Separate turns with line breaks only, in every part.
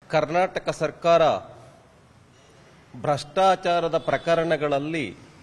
ಕರ್ನಾಟಕ ಸರ್ಕಾರ ಭ್ರಷ್ಟಾಚಾರದ ಪ್ರಕರಣಗಳಲ್ಲಿ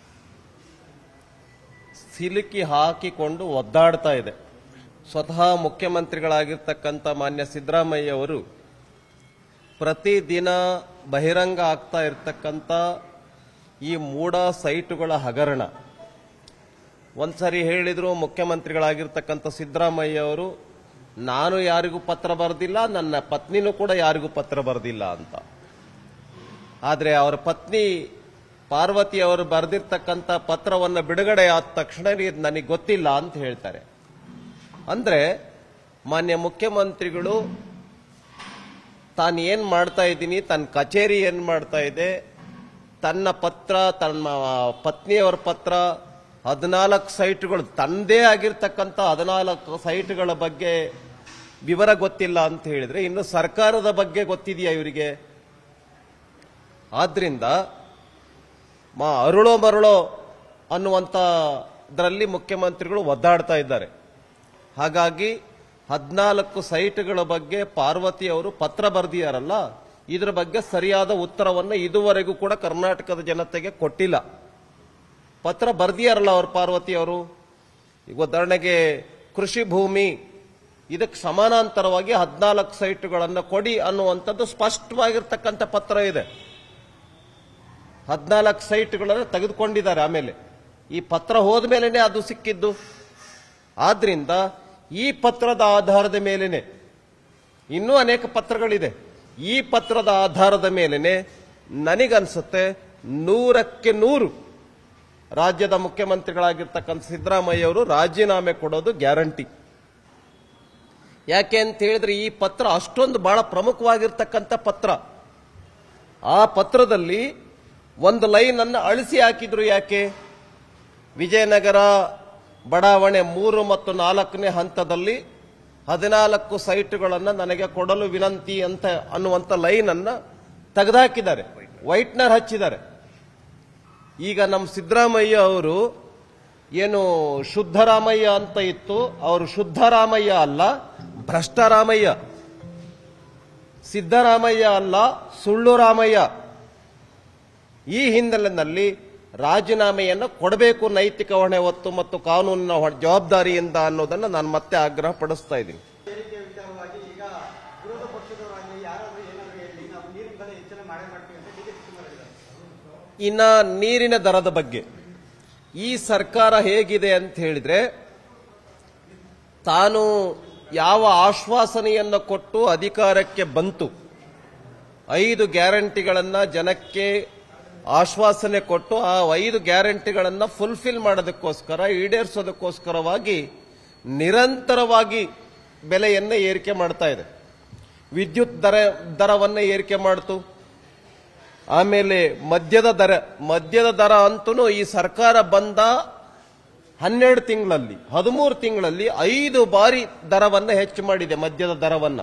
ಸಿಲುಕಿ ಹಾಕಿಕೊಂಡು ಒದ್ದಾಡ್ತಾ ಇದೆ ಸ್ವತಃ ಮುಖ್ಯಮಂತ್ರಿಗಳಾಗಿರ್ತಕ್ಕಂಥ ಮಾನ್ಯ ಸಿದ್ದರಾಮಯ್ಯ ಅವರು ಪ್ರತಿದಿನ ಬಹಿರಂಗ ಆಗ್ತಾ ಇರತಕ್ಕಂಥ ಈ ಮೂಡ ಸೈಟುಗಳ ಹಗರಣ ಒಂದ್ಸರಿ ಹೇಳಿದ್ರು ಮುಖ್ಯಮಂತ್ರಿಗಳಾಗಿರ್ತಕ್ಕಂಥ ಸಿದ್ದರಾಮಯ್ಯ ಅವರು ನಾನು ಯಾರಿಗೂ ಪತ್ರ ಬರೆದಿಲ್ಲ ನನ್ನ ಪತ್ನಿನೂ ಕೂಡ ಯಾರಿಗೂ ಪತ್ರ ಬರೆದಿಲ್ಲ ಅಂತ ಆದರೆ ಅವರ ಪತ್ನಿ ಪಾರ್ವತಿ ಅವರು ಬರೆದಿರ್ತಕ್ಕಂಥ ಪತ್ರವನ್ನು ಬಿಡುಗಡೆ ಆದ ತಕ್ಷಣ ಇದು ನನಗೆ ಗೊತ್ತಿಲ್ಲ ಅಂತ ಹೇಳ್ತಾರೆ ಅಂದ್ರೆ ಮಾನ್ಯ ಮುಖ್ಯಮಂತ್ರಿಗಳು ತಾನು ಏನ್ ಮಾಡ್ತಾ ಇದ್ದೀನಿ ತನ್ನ ಕಚೇರಿ ಏನ್ ಮಾಡ್ತಾ ಇದೆ ತನ್ನ ಪತ್ರ ತನ್ನ ಪತ್ನಿಯವರ ಪತ್ರ ಹದಿನಾಲ್ಕು ಸೈಟ್ಗಳು ತನ್ನದೇ ಆಗಿರ್ತಕ್ಕಂಥ ಹದಿನಾಲ್ಕು ಸೈಟ್ಗಳ ಬಗ್ಗೆ ವಿವರ ಗೊತ್ತಿಲ್ಲ ಅಂತ ಹೇಳಿದ್ರೆ ಇನ್ನು ಸರ್ಕಾರದ ಬಗ್ಗೆ ಗೊತ್ತಿದೆಯಾ ಇವರಿಗೆ ಆದ್ರಿಂದ ಮಾ ಅರುಳೋ ಮರುಳೋ ಅನ್ನುವಂಥದ್ರಲ್ಲಿ ಮುಖ್ಯಮಂತ್ರಿಗಳು ಒದ್ದಾಡ್ತಾ ಇದ್ದಾರೆ ಹಾಗಾಗಿ ಹದಿನಾಲ್ಕು ಸೈಟ್ಗಳ ಬಗ್ಗೆ ಪಾರ್ವತಿ ಅವರು ಪತ್ರ ಬರೆದಿಯಾರಲ್ಲ ಇದರ ಬಗ್ಗೆ ಸರಿಯಾದ ಉತ್ತರವನ್ನು ಇದುವರೆಗೂ ಕೂಡ ಕರ್ನಾಟಕದ ಜನತೆಗೆ ಕೊಟ್ಟಿಲ್ಲ ಪತ್ರ ಬರೆದಿಯಾರಲ್ಲ ಅವರು ಪಾರ್ವತಿ ಅವರು ಈಗ ಉದಾಹರಣೆಗೆ ಕೃಷಿ ಭೂಮಿ ಇದಕ್ಕೆ ಸಮಾನಾಂತರವಾಗಿ ಹದಿನಾಲ್ಕು ಸೈಟ್ಗಳನ್ನು ಕೊಡಿ ಅನ್ನುವಂಥದ್ದು ಸ್ಪಷ್ಟವಾಗಿರ್ತಕ್ಕಂಥ ಪತ್ರ ಇದೆ ಹದಿನಾಲ್ಕು ಸೈಟ್ಗಳನ್ನು ತೆಗೆದುಕೊಂಡಿದ್ದಾರೆ ಆಮೇಲೆ ಈ ಪತ್ರ ಹೋದ ಮೇಲೆನೆ ಅದು ಸಿಕ್ಕಿದ್ದು ಆದ್ರಿಂದ ಈ ಪತ್ರದ ಆಧಾರದ ಮೇಲೆನೆ ಇನ್ನೂ ಅನೇಕ ಪತ್ರಗಳಿದೆ ಈ ಪತ್ರದ ಆಧಾರದ ಮೇಲೆನೆ ನನಗನ್ಸುತ್ತೆ ನೂರಕ್ಕೆ ನೂರು ರಾಜ್ಯದ ಮುಖ್ಯಮಂತ್ರಿಗಳಾಗಿರ್ತಕ್ಕಂಥ ಸಿದ್ದರಾಮಯ್ಯ ಅವರು ರಾಜೀನಾಮೆ ಕೊಡೋದು ಗ್ಯಾರಂಟಿ ಯಾಕೆ ಅಂತ ಹೇಳಿದ್ರೆ ಈ ಪತ್ರ ಅಷ್ಟೊಂದು ಬಹಳ ಪ್ರಮುಖವಾಗಿರ್ತಕ್ಕಂಥ ಪತ್ರ ಆ ಪತ್ರದಲ್ಲಿ ಒಂದು ಲೈನ್ ಅನ್ನು ಅಳಿಸಿ ಹಾಕಿದ್ರು ಯಾಕೆ ವಿಜಯನಗರ ಬಡಾವಣೆ ಮೂರು ಮತ್ತು ನಾಲ್ಕನೇ ಹಂತದಲ್ಲಿ ಹದಿನಾಲ್ಕು ಸೈಟ್ಗಳನ್ನು ನನಗೆ ಕೊಡಲು ವಿನಂತಿ ಅಂತ ಅನ್ನುವಂಥ ಲೈನ್ ಅನ್ನ ತೆಗೆದುಹಾಕಿದ್ದಾರೆ ವೈಟ್ನರ್ ಹಚ್ಚಿದ್ದಾರೆ ಈಗ ನಮ್ಮ ಸಿದ್ದರಾಮಯ್ಯ ಅವರು ಏನು ಶುದ್ಧರಾಮಯ್ಯ ಅಂತ ಇತ್ತು ಅವರು ಶುದ್ಧರಾಮಯ್ಯ ಅಲ್ಲ ಭ್ರಷ್ಟರಾಮಯ್ಯ ಸಿದ್ದರಾಮಯ್ಯ ಅಲ್ಲ ಸುಳ್ಳು ರಾಮಯ್ಯ ಈ ಹಿನ್ನೆಲೆಯಲ್ಲಿ ರಾಜೀನಾಮೆಯನ್ನು ಕೊಡಬೇಕು ನೈತಿಕ ಹೊಣೆ ಹೊತ್ತು ಮತ್ತು ಕಾನೂನಿನ ಹೊಣೆ- ಜವಾಬ್ದಾರಿಯಿಂದ ಅನ್ನೋದನ್ನು ನಾನು ಮತ್ತೆ ಆಗ್ರಹ ಪಡಿಸ್ತಾ ಇದ್ದೀನಿ
ಏರಿಕೆ ವಿಚಾರವಾಗಿ ಈಗ ವಿರೋಧ ಪಕ್ಷದವರಾಗಿ ಯಾರಾದ್ರೂ ಏನಾದ್ರು ಹೇಳಿ ನಾವು ನೀರಿನ ಬೆಲೆ ಹೆಚ್ಚಳ ಮಾಡೇ ಮಾಡ್ತೀವಿ ಅಂತ ಡಿ ಕೆ ಶಿವಕುಮಾರ್ ಹೇಳಿದ್ದಾರೆ
ಇನ್ನ ನೀರಿನ ದರದ ಬಗ್ಗೆ ಈ ಸರ್ಕಾರ ಹೇಗಿದೆ ಅಂತ ಹೇಳಿದ್ರೆ ತಾನು ಯಾವ ಆಶ್ವಾಸನೆಯನ್ನು ಕೊಟ್ಟು ಅಧಿಕಾರಕ್ಕೆ ಬಂತು ಐದು ಗ್ಯಾರಂಟಿಗಳನ್ನ ಜನಕ್ಕೆ ಆಶ್ವಾಸನೆ ಕೊಟ್ಟು ಆ ಐದು ಗ್ಯಾರಂಟಿಗಳನ್ನ ಫುಲ್ಫಿಲ್ ಮಾಡೋದಕ್ಕೋಸ್ಕರ ಈಡೇರಿಸೋದಕ್ಕೋಸ್ಕರವಾಗಿ ನಿರಂತರವಾಗಿ ಬೆಲೆಯನ್ನು ಏರಿಕೆ ಮಾಡ್ತಾ ಇದೆ ವಿದ್ಯುತ್ ದರ ದರವನ್ನು ಏರಿಕೆ ಮಾಡ್ತು ಆಮೇಲೆ ಮದ್ಯದ ದರ ಮದ್ಯದ ದರ ಅಂತೂ ಈ ಸರ್ಕಾರ ಬಂದ ಹನ್ನೆರಡು ತಿಂಗಳಲ್ಲಿ ಹದಿಮೂರು ತಿಂಗಳಲ್ಲಿ ಐದು ಬಾರಿ ದರವನ್ನ ಹೆಚ್ಚು ಮಾಡಿದೆ ಮದ್ಯದ ದರವನ್ನ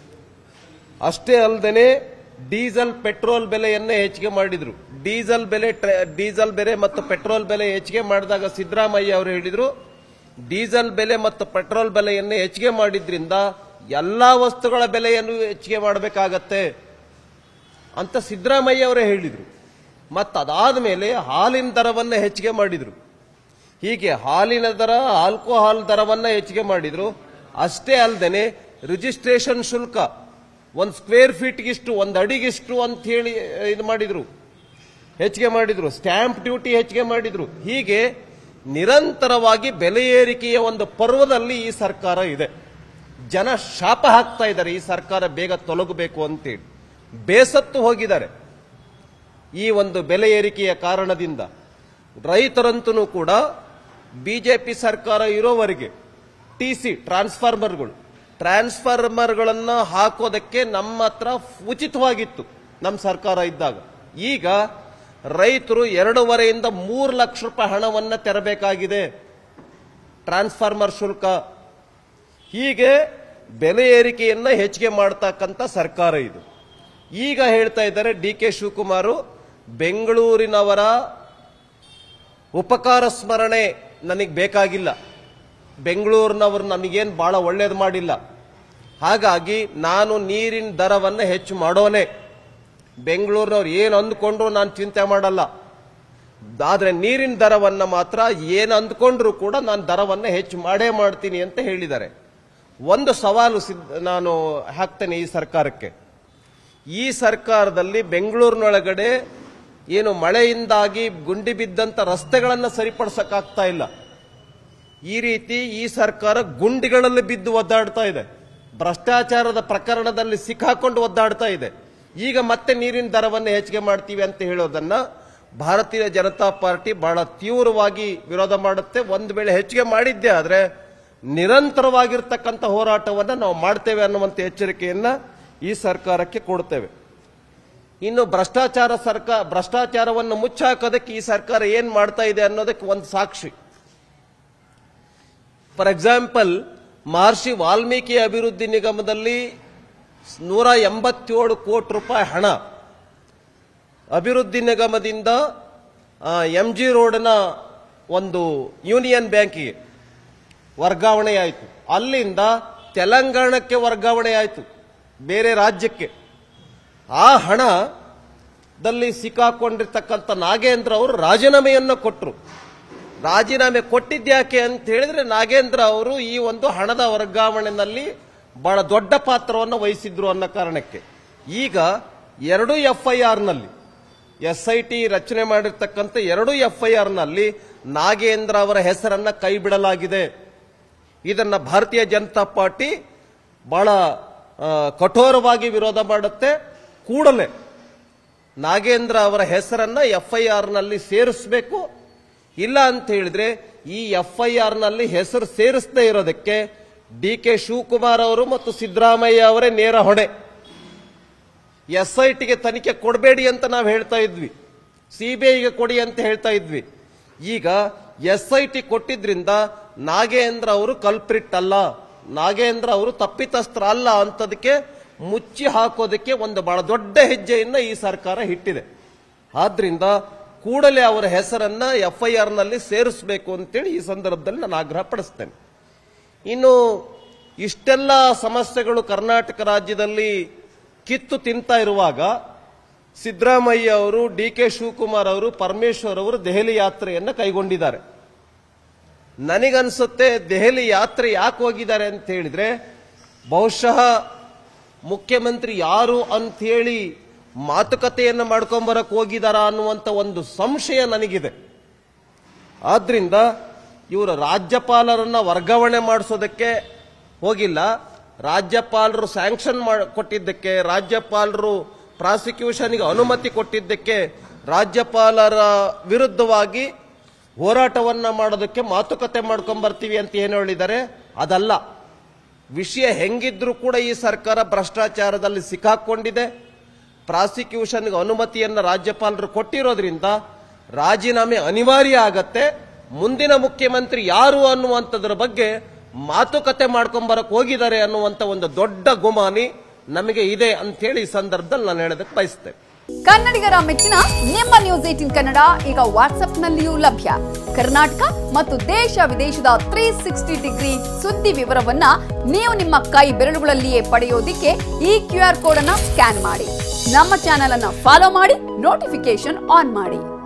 ಅಷ್ಟೇ ಅಲ್ಲದೆ ಡೀಸೆಲ್ ಪೆಟ್ರೋಲ್ ಬೆಲೆಯನ್ನ ಹೆಚ್ಚಿಗೆ ಮಾಡಿದ್ರು ಡೀಸೆಲ್ ಬೆಲೆ ಟ್ರ- ಡೀಸೆಲ್ ಬೆಲೆ ಮತ್ತು ಪೆಟ್ರೋಲ್ ಬೆಲೆ ಹೆಚ್ಚಿಗೆ ಮಾಡಿದಾಗ ಸಿದ್ದರಾಮಯ್ಯ ಅವರು ಹೇಳಿದ್ರು ಡೀಸೆಲ್ ಬೆಲೆ ಮತ್ತು ಪೆಟ್ರೋಲ್ ಬೆಲೆಯನ್ನು ಹೆಚ್ಚಿಗೆ ಮಾಡಿದ್ರಿಂದ ಎಲ್ಲಾ ವಸ್ತುಗಳ ಬೆಲೆಯನ್ನು ಹೆಚ್ಚಿಗೆ ಮಾಡಬೇಕಾಗತ್ತೆ ಅಂತ ಸಿದ್ದರಾಮಯ್ಯ ಅವರೇ ಹೇಳಿದ್ರು ಮತ್ತು ಅದಾದ ಮೇಲೆ ಹಾಲಿನ ದರವನ್ನು ಹೆಚ್ಚಿಗೆ ಮಾಡಿದ್ರು ಹೀಗೆ ಹಾಲಿನ ದರ ಆಲ್ಕೋಹಾಲ್ ದರವನ್ನ ಹೆಚ್ಚಿಗೆ ಮಾಡಿದ್ರು ಅಷ್ಟೇ ಅಲ್ಲದೆ ರಿಜಿಸ್ಟ್ರೇಷನ್ ಶುಲ್ಕ ಒಂದು ಸ್ಕ್ವೇರ್ ಫೀಟ್ಗಿಷ್ಟು ಒಂದು ಅಡಿಗಿಷ್ಟು ಅಂತ ಹೇಳಿ ಇದು ಮಾಡಿದ್ರು ಹೆಚ್ಚಿಗೆ ಮಾಡಿದ್ರು ಸ್ಟ್ಯಾಂಪ್ ಡ್ಯೂಟಿ ಹೆಚ್ಚಿಗೆ ಮಾಡಿದ್ರು ಹೀಗೆ ನಿರಂತರವಾಗಿ ಬೆಲೆ ಏರಿಕೆಯ ಒಂದು ಪರ್ವದಲ್ಲಿ ಈ ಸರ್ಕಾರ ಇದೆ ಜನ ಶಾಪ ಹಾಕ್ತಾ ಇದ್ದಾರೆ ಈ ಸರ್ಕಾರ ಬೇಗ ತೊಲಗಬೇಕು ಅಂತೇಳಿ ಬೇಸತ್ತು ಹೋಗಿದ್ದಾರೆ ಈ ಒಂದು ಬೆಲೆ ಏರಿಕೆಯ ಕಾರಣದಿಂದ ರೈತರಂತೂ ಕೂಡ ಬಿಜೆಪಿ ಸರ್ಕಾರ ಇರೋವರೆಗೆ ಟಿ ಸಿ ಟ್ರಾನ್ಸ್ಫಾರ್ಮರ್ಗಳು ಟ್ರಾನ್ಸ್ಫಾರ್ಮರ್ಗಳನ್ನ ಹಾಕೋದಕ್ಕೆ ನಮ್ಮ ಹತ್ರ ಉಚಿತವಾಗಿತ್ತು ನಮ್ಮ ಸರ್ಕಾರ ಇದ್ದಾಗ ಈಗ ರೈತರು ಎರಡೂವರೆಯಿಂದ ಮೂರು ಲಕ್ಷ ರೂಪಾಯಿ ಹಣವನ್ನ ತೆರಬೇಕಾಗಿದೆ ಟ್ರಾನ್ಸ್ಫಾರ್ಮರ್ ಶುಲ್ಕ ಹೀಗೆ ಬೆಲೆ ಏರಿಕೆಯನ್ನ ಹೆಚ್ಚಿಗೆ ಮಾಡ್ತಕ್ಕಂಥ ಸರ್ಕಾರ ಇದು ಈಗ ಹೇಳ್ತಾ ಇದ್ದಾರೆ ಡಿ ಕೆ ಶಿವಕುಮಾರ್ ಬೆಂಗಳೂರಿನವರ ಉಪಕಾರ ಸ್ಮರಣೆ ನನಗೆ ಬೇಕಾಗಿಲ್ಲ ಬೆಂಗಳೂರಿನವರು ನನಗೇನು ಬಹಳ ಒಳ್ಳೇದು ಮಾಡಿಲ್ಲ ಹಾಗಾಗಿ ನಾನು ನೀರಿನ ದರವನ್ನು ಹೆಚ್ಚು ಮಾಡೋನೆ ಬೆಂಗಳೂರಿನವ್ರು ಏನು ಅಂದ್ಕೊಂಡ್ರು ನಾನು ಚಿಂತೆ ಮಾಡಲ್ಲ ಆದ್ರೆ ನೀರಿನ ದರವನ್ನ ಮಾತ್ರ ಏನು ಅಂದ್ಕೊಂಡ್ರು ಕೂಡ ನಾನು ದರವನ್ನ ಹೆಚ್ಚು ಮಾಡೇ ಮಾಡ್ತೀನಿ ಅಂತ ಹೇಳಿದ್ದಾರೆ ಒಂದು ಸವಾಲು ಸಿದ್ಧ ನಾನು ಹಾಕ್ತೇನೆ ಈ ಸರ್ಕಾರಕ್ಕೆ ಈ ಸರ್ಕಾರದಲ್ಲಿ ಬೆಂಗಳೂರಿನೊಳಗಡೆ ಏನು ಮಳೆಯಿಂದಾಗಿ ಗುಂಡಿ ಬಿದ್ದಂತ ರಸ್ತೆಗಳನ್ನು ಸರಿಪಡಿಸಕ್ಕಾಗ್ತಾ ಇಲ್ಲ ಈ ರೀತಿ ಈ ಸರ್ಕಾರ ಗುಂಡಿಗಳಲ್ಲಿ ಬಿದ್ದು ಒದ್ದಾಡ್ತಾ ಇದೆ ಭ್ರಷ್ಟಾಚಾರದ ಪ್ರಕರಣದಲ್ಲಿ ಸಿಕ್ಕಾಕೊಂಡು ಒದ್ದಾಡ್ತಾ ಇದೆ ಈಗ ಮತ್ತೆ ನೀರಿನ ದರವನ್ನು ಹೆಚ್ಚಿಗೆ ಮಾಡ್ತೀವಿ ಅಂತ ಹೇಳೋದನ್ನ ಭಾರತೀಯ ಜನತಾ ಪಾರ್ಟಿ ಬಹಳ ತೀವ್ರವಾಗಿ ವಿರೋಧ ಮಾಡುತ್ತೆ ಒಂದು ವೇಳೆ ಹೆಚ್ಚಿಗೆ ಮಾಡಿದ್ದೆ ಆದ್ರೆ ನಿರಂತರವಾಗಿರ್ತಕ್ಕಂಥ ಹೋರಾಟವನ್ನು ನಾವು ಮಾಡ್ತೇವೆ ಅನ್ನುವಂಥ ಎಚ್ಚರಿಕೆಯನ್ನ ಈ ಸರ್ಕಾರಕ್ಕೆ ಕೊಡ್ತೇವೆ ಇನ್ನು ಭ್ರಷ್ಟಾಚಾರ ಸರ್ಕಾರ ಭ್ರಷ್ಟಾಚಾರವನ್ನು ಮುಚ್ಚಾಕೋದಕ್ಕೆ ಈ ಸರ್ಕಾರ ಏನ್ ಮಾಡ್ತಾ ಇದೆ ಅನ್ನೋದಕ್ಕೆ ಒಂದು ಸಾಕ್ಷಿ ಫಾರ್ ಎಕ್ಸಾಂಪಲ್ ಮಹರ್ಷಿ ವಾಲ್ಮೀಕಿ ಅಭಿವೃದ್ಧಿ ನಿಗಮದಲ್ಲಿ ನೂರ ಎಂಬತ್ತೇಳು ಕೋಟಿ ರೂಪಾಯಿ ಹಣ ಅಭಿವೃದ್ಧಿ ನಿಗಮದಿಂದ ಎಂ ಜಿ ರೋಡ್ನ ಒಂದು ಯೂನಿಯನ್ ಬ್ಯಾಂಕಿಗೆ ವರ್ಗಾವಣೆ ಆಯಿತು ಅಲ್ಲಿಂದ ತೆಲಂಗಾಣಕ್ಕೆ ವರ್ಗಾವಣೆ ಆಯಿತು ಬೇರೆ ರಾಜ್ಯಕ್ಕೆ ಆ ಹಣದಲ್ಲಿ ಸಿಕ್ಕಾಕೊಂಡಿರ್ತಕ್ಕಂಥ ನಾಗೇಂದ್ರ ಅವರು ರಾಜೀನಾಮೆಯನ್ನು ಕೊಟ್ಟರು ರಾಜೀನಾಮೆ ಕೊಟ್ಟಿದ್ಯಾಕೆ ಅಂತ ಹೇಳಿದ್ರೆ ನಾಗೇಂದ್ರ ಅವರು ಈ ಒಂದು ಹಣದ ವರ್ಗಾವಣೆಯಲ್ಲಿ ಬಹಳ ದೊಡ್ಡ ಪಾತ್ರವನ್ನು ವಹಿಸಿದ್ರು ಅನ್ನೋ ಕಾರಣಕ್ಕೆ ಈಗ ಎರಡು ಎಫ್ಐಆರ್ನಲ್ಲಿ ಎಸ್ ಐ ಟಿ ರಚನೆ ಮಾಡಿರ್ತಕ್ಕಂಥ ಎರಡು ಎಫ್ಐಆರ್ನಲ್ಲಿ ನಾಗೇಂದ್ರ ಅವರ ಹೆಸರನ್ನ ಕೈ ಬಿಡಲಾಗಿದೆ ಇದನ್ನ ಭಾರತೀಯ ಜನತಾ ಪಾರ್ಟಿ ಬಹಳ ಆ, ಕಠೋರವಾಗಿ ವಿರೋಧ ಮಾಡುತ್ತೆ ಕೂಡಲೇ ನಾಗೇಂದ್ರ ಅವರ ಹೆಸರನ್ನ ಎಫ್ಐಆರ್ ನಲ್ಲಿ ಸೇರಿಸಬೇಕು ಇಲ್ಲ ಅಂತ ಹೇಳಿದ್ರೆ ಈ ಎಫ್ಐಆರ್ ನಲ್ಲಿ ಹೆಸರು ಸೇರಿಸದೇ ಇರೋದಕ್ಕೆ ಡಿ ಕೆ ಶಿವಕುಮಾರ್ ಅವರು ಮತ್ತು ಸಿದ್ದರಾಮಯ್ಯ ಅವರೇ ನೇರ ಹೊಣೆ ಎಸ್ ಐ ಟಿಗೆ ತನಿಖೆ ಕೊಡಬೇಡಿ ಅಂತ ನಾವು ಹೇಳ್ತಾ ಇದ್ವಿ ಸಿಬಿಐಗೆ ಕೊಡಿ ಅಂತ ಹೇಳ್ತಾ ಇದ್ವಿ ಈಗ ಎಸ್ ಐ ಟಿ ಕೊಟ್ಟಿದ್ರಿಂದ ನಾಗೇಂದ್ರ ಅವರು ಕಲ್ಪ್ರಿಟ್ ಅಲ್ಲ ನಾಗೇಂದ್ರ ಅವರು ತಪ್ಪಿತಸ್ತ್ರ ಅಲ್ಲ ಅಂತದಕ್ಕೆ ಮುಚ್ಚಿ ಹಾಕೋದಕ್ಕೆ ಒಂದು ಬಹಳ ದೊಡ್ಡ ಹೆಜ್ಜೆಯನ್ನ ಈ ಸರ್ಕಾರ ಇಟ್ಟಿದೆ ಆದ್ರಿಂದ ಕೂಡಲೇ ಅವರ ಹೆಸರನ್ನ ಎಫ್ಐಆರ್ ನಲ್ಲಿ ಸೇರಿಸಬೇಕು ಅಂತೇಳಿ ಈ ಸಂದರ್ಭದಲ್ಲಿ ನಾನು ಆಗ್ರಹ ಪಡಿಸ್ತೇನೆ ಇನ್ನು ಇಷ್ಟೆಲ್ಲ ಸಮಸ್ಯೆಗಳು ಕರ್ನಾಟಕ ರಾಜ್ಯದಲ್ಲಿ ಕಿತ್ತು ತಿಂತಾ ಇರುವಾಗ ಸಿದ್ದರಾಮಯ್ಯ ಅವರು ಡಿ ಕೆ ಶಿವಕುಮಾರ್ ಅವರು ಪರಮೇಶ್ವರ್ ಅವರು ದೆಹಲಿ ಯಾತ್ರೆಯನ್ನು ಕೈಗೊಂಡಿದ್ದಾರೆ ನನಗನ್ಸುತ್ತೆ ದೆಹಲಿ ಯಾತ್ರೆ ಯಾಕೆ ಹೋಗಿದ್ದಾರೆ ಅಂತ ಹೇಳಿದ್ರೆ ಬಹುಶಃ ಮುಖ್ಯಮಂತ್ರಿ ಯಾರು ಅಂತ ಹೇಳಿ ಮಾತುಕತೆಯನ್ನು ಮಾಡ್ಕೊಂಬರಕ್ ಹೋಗಿದಾರ ಅನ್ನುವಂತ ಒಂದು ಸಂಶಯ ನನಗಿದೆ ಆದ್ರಿಂದ ಇವರು ರಾಜ್ಯಪಾಲರನ್ನ ವರ್ಗಾವಣೆ ಮಾಡಿಸೋದಕ್ಕೆ ಹೋಗಿಲ್ಲ ರಾಜ್ಯಪಾಲರು ಸ್ಯಾಂಕ್ಷನ್ ಕೊಟ್ಟಿದ್ದಕ್ಕೆ ರಾಜ್ಯಪಾಲರು ಪ್ರಾಸಿಕ್ಯೂಷನ್ಗೆ ಅನುಮತಿ ಕೊಟ್ಟಿದ್ದಕ್ಕೆ ರಾಜ್ಯಪಾಲರ ವಿರುದ್ಧವಾಗಿ ಹೋರಾಟವನ್ನ ಮಾಡೋದಕ್ಕೆ ಮಾತುಕತೆ ಮಾಡ್ಕೊಂಡ್ ಬರ್ತೀವಿ ಅಂತ ಏನು ಹೇಳಿದ್ದಾರೆ ಅದಲ್ಲ ವಿಷಯ ಹೆಂಗಿದ್ರೂ ಕೂಡ ಈ ಸರ್ಕಾರ ಭ್ರಷ್ಟಾಚಾರದಲ್ಲಿ ಸಿಕ್ಕಾಕೊಂಡಿದೆ ಪ್ರಾಸಿಕ್ಯೂಷನ್ಗೆ ಅನುಮತಿಯನ್ನು ರಾಜ್ಯಪಾಲರು ಕೊಟ್ಟಿರೋದ್ರಿಂದ ರಾಜೀನಾಮೆ ಅನಿವಾರ್ಯ ಆಗತ್ತೆ ಮುಂದಿನ ಮುಖ್ಯಮಂತ್ರಿ ಯಾರು ಅನ್ನುವಂಥದ್ರ ಬಗ್ಗೆ ಮಾತುಕತೆ ಮಾಡ್ಕೊಂಬರಕ್ ಹೋಗಿದ್ದಾರೆ ಅನ್ನುವಂಥ ಒಂದು ದೊಡ್ಡ ಗುಮಾನಿ ನಮಗೆ ಇದೆ ಅಂತ ಹೇಳಿ ಈ ಸಂದರ್ಭದಲ್ಲಿ ನಾನು ಹೇಳೋದಕ್ಕೆ ಬಯಸ್ತೇನೆ
ಕನ್ನಡಿಗರ ಮೆಚ್ಚಿನ ನಿಮ್ಮ ನ್ಯೂಸ್ ಏಟಿನ್ ಕನ್ನಡ ಈಗ ವಾಟ್ಸ್ಆಪ್ನಲ್ಲಿಯೂ ಲಭ್ಯ ಕರ್ನಾಟಕ ಮತ್ತು ದೇಶ ವಿದೇಶದ ತ್ರೀ ಸಿಕ್ಸ್ಟಿ ಡಿಗ್ರಿ ಸುದ್ದಿ ವಿವರವನ್ನ ನೀವು ನಿಮ್ಮ ಕೈ ಬೆರಳುಗಳಲ್ಲಿಯೇ ಪಡೆಯೋದಿಕ್ಕೆ ಈ ಕ್ಯೂ ಆರ್ ಕೋಡ್ ಅನ್ನ ಸ್ಕ್ಯಾನ್ ಮಾಡಿ ನಮ್ಮ ಚಾನೆಲ್ ಅನ್ನ ಫಾಲೋ ಮಾಡಿ ನೋಟಿಫಿಕೇಶನ್ ಆನ್ ಮಾಡಿ